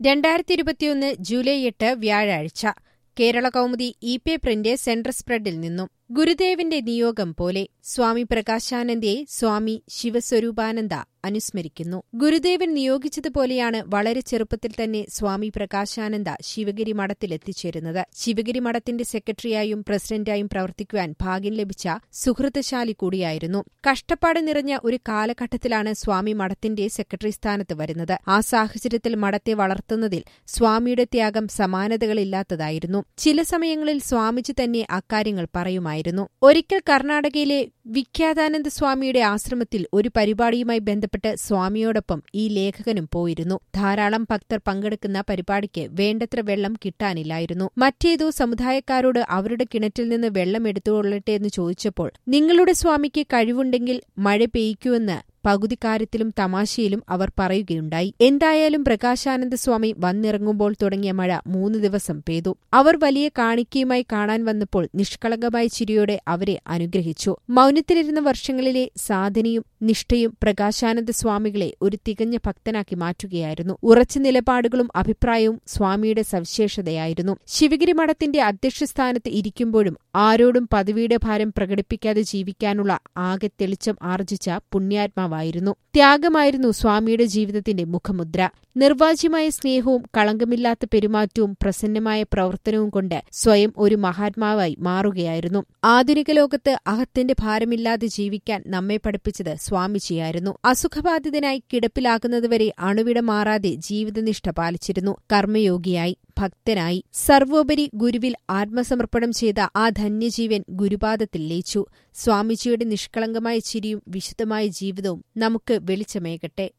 രണ്ടായിരത്തി ഇരുപത്തിയൊന്ന് ജൂലൈ എട്ട് വ്യാഴാഴ്ച Kerala Kaumudi E pay print centre സ്പ്രെഡിൽ നിന്നും ഗുരുദേവന്റെ നിയോഗം പോലെ സ്വാമി പ്രകാശാനന്ദയെ സ്വാമി ശിവസ്വരൂപാനന്ദ അനുസ്മരിക്കുന്നു ഗുരുദേവൻ നിയോഗിച്ചതുപോലെയാണ് വളരെ ചെറുപ്പത്തിൽ തന്നെ സ്വാമി പ്രകാശാനന്ദ ശിവഗിരി മഠത്തിലെത്തിച്ചേരുന്നത് ശിവഗിരി മഠത്തിന്റെ സെക്രട്ടറിയായും പ്രസിഡന്റായും പ്രവർത്തിക്കുവാൻ ഭാഗ്യം ലഭിച്ച സുഹൃത്തശാലി കൂടിയായിരുന്നു കഷ്ടപ്പാട് നിറഞ്ഞ ഒരു കാലഘട്ടത്തിലാണ് സ്വാമി മഠത്തിന്റെ സെക്രട്ടറി സ്ഥാനത്ത് വരുന്നത് ആ സാഹചര്യത്തിൽ മഠത്തെ വളർത്തുന്നതിൽ സ്വാമിയുടെ ത്യാഗം സമാനതകളില്ലാത്തതായിരുന്നു ചില സമയങ്ങളിൽ സ്വാമിജി തന്നെ അക്കാര്യങ്ങൾ പറയുമായിരുന്നു ഒരിക്കൽ കർണാടകയിലെ വിഖ്യാതാനന്ദ സ്വാമിയുടെ ആശ്രമത്തിൽ ഒരു പരിപാടിയുമായി ബന്ധപ്പെട്ട് സ്വാമിയോടൊപ്പം ഈ ലേഖകനും പോയിരുന്നു ധാരാളം ഭക്തർ പങ്കെടുക്കുന്ന പരിപാടിക്ക് വേണ്ടത്ര വെള്ളം കിട്ടാനില്ലായിരുന്നു മറ്റേതോ സമുദായക്കാരോട് അവരുടെ കിണറ്റിൽ നിന്ന് വെള്ളം എടുത്തുകൊള്ളട്ടെ എന്ന് ചോദിച്ചപ്പോൾ നിങ്ങളുടെ സ്വാമിക്ക് കഴിവുണ്ടെങ്കിൽ മഴ പെയ്യ്ക്കുമെന്ന് പകുതി കാര്യത്തിലും തമാശയിലും അവർ പറയുകയുണ്ടായി എന്തായാലും പ്രകാശാനന്ദ സ്വാമി വന്നിറങ്ങുമ്പോൾ തുടങ്ങിയ മഴ മൂന്ന് ദിവസം പെയ്തു അവർ വലിയ കാണിക്കയുമായി കാണാൻ വന്നപ്പോൾ നിഷ്കളങ്കമായ ചിരിയോടെ അവരെ അനുഗ്രഹിച്ചു മൗനത്തിലിരുന്ന വർഷങ്ങളിലെ സാധനയും നിഷ്ഠയും പ്രകാശാനന്ദ സ്വാമികളെ ഒരു തികഞ്ഞ ഭക്തനാക്കി മാറ്റുകയായിരുന്നു ഉറച്ച നിലപാടുകളും അഭിപ്രായവും സ്വാമിയുടെ സവിശേഷതയായിരുന്നു ശിവഗിരി മഠത്തിന്റെ അധ്യക്ഷസ്ഥാനത്ത് ഇരിക്കുമ്പോഴും ആരോടും പദവിയുടെ ഭാരം പ്രകടിപ്പിക്കാതെ ജീവിക്കാനുള്ള ആകെ തെളിച്ചം ആർജിച്ച പുണ്യാത്മാവായിരുന്നു ത്യാഗമായിരുന്നു സ്വാമിയുടെ ജീവിതത്തിന്റെ മുഖമുദ്ര നിർവാജ്യമായ സ്നേഹവും കളങ്കമില്ലാത്ത പെരുമാറ്റവും പ്രസന്നമായ പ്രവർത്തനവും കൊണ്ട് സ്വയം ഒരു മഹാത്മാവായി മാറുകയായിരുന്നു ആധുനിക ലോകത്ത് അഹത്തിന്റെ ഭാരമില്ലാതെ ജീവിക്കാൻ നമ്മെ പഠിപ്പിച്ചത് സ്വാമിജിയായിരുന്നു അസുഖബാധിതനായി കിടപ്പിലാകുന്നതുവരെ അണുവിട മാറാതെ ജീവിതനിഷ്ഠ പാലിച്ചിരുന്നു കർമ്മയോഗിയായി ഭക്തനായി സർവോപരി ഗുരുവിൽ ആത്മസമർപ്പണം ചെയ്ത ആ ധന്യജീവൻ ഗുരുപാദത്തിൽ ലയിച്ചു സ്വാമിജിയുടെ നിഷ്കളങ്കമായ ചിരിയും വിശുദ്ധമായ ജീവിതവും നമുക്ക് വെളിച്ചമേകട്ടെ